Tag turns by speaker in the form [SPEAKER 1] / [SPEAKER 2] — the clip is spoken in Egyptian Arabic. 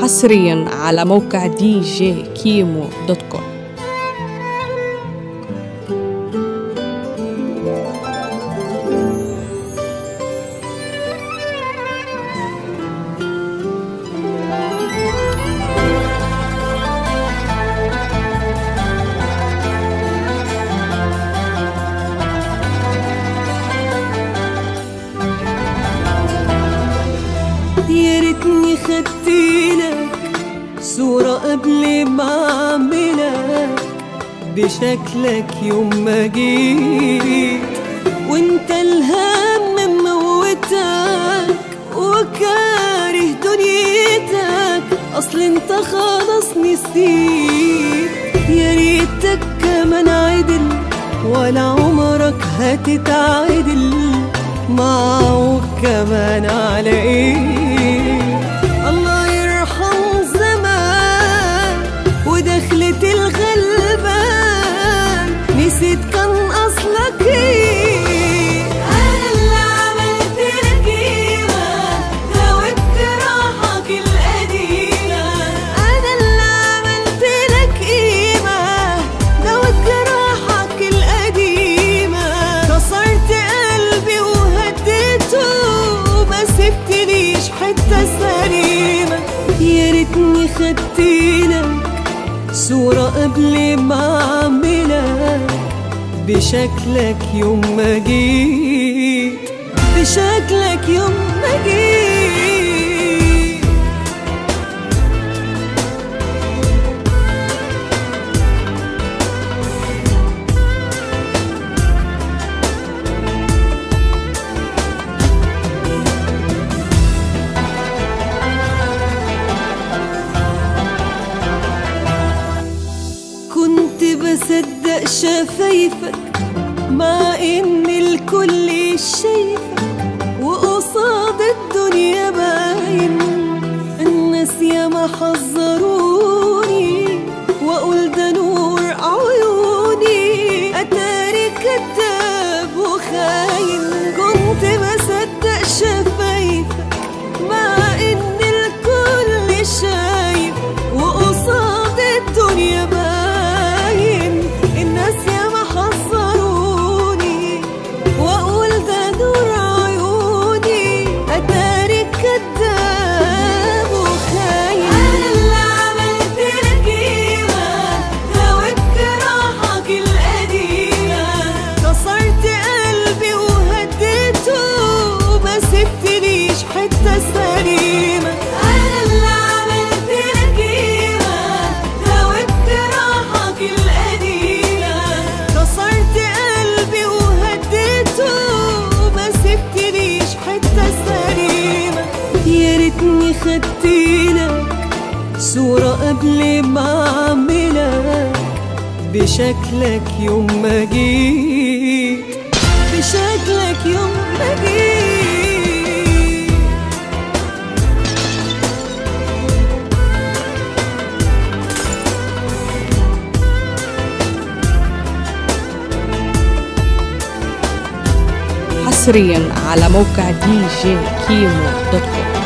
[SPEAKER 1] حصريا على موقع دي جي كيمو دوت كوم
[SPEAKER 2] يا ريتني خدتلك صورة قبل ما اعملك بشكلك يوم ما جيت وانت الهم موتك وكاره دنيتك اصل انت خلاص نسيت يا ريتك كمان عدل ولا عمرك هتتعدل معه كمان على ايه الله يرحم زمان ودخلة الغلبان نسيت كان اصلك ايه انا اللي عملت لك قيمة داوت جراحك القديمة انا اللي عملت لك قيمة داوت جراحك القديمة كسرت قلبي وهديته ما سبتليش حتة سليمة يا ريتني خدتلك صورة قبل ما اعملك بشكلك يوم ما جيت بشكلك يوم ما جيت كنت بصدق شفايفك مع ان الكل شايفك وقصاد الدنيا باين الناس ياما حذروني واقول ده نور عيوني اتاري كذاب وخاين كنت بصدق شفايفك مع ان الكل شايف وقصاد الدنيا باين الناس ياما حذروني واقول ده نور عيوني اتاري كداب وخاين انا اللي عملت لك قيمه داوت جراحك القديمه كسرت قلبي وهديته ما سبتليش حته سليمه انا اللي عملت لك قيمه داوت جراحك القديمه كسرت قلبي وهديته ما سبتليش حته سليمه يا ريتني خدتلك صورة قبل ما اعملك بشكلك يوم ما جيت بشكلك يوم ما جيت
[SPEAKER 1] حصريا على موقع دي جي كيمو دوت كوم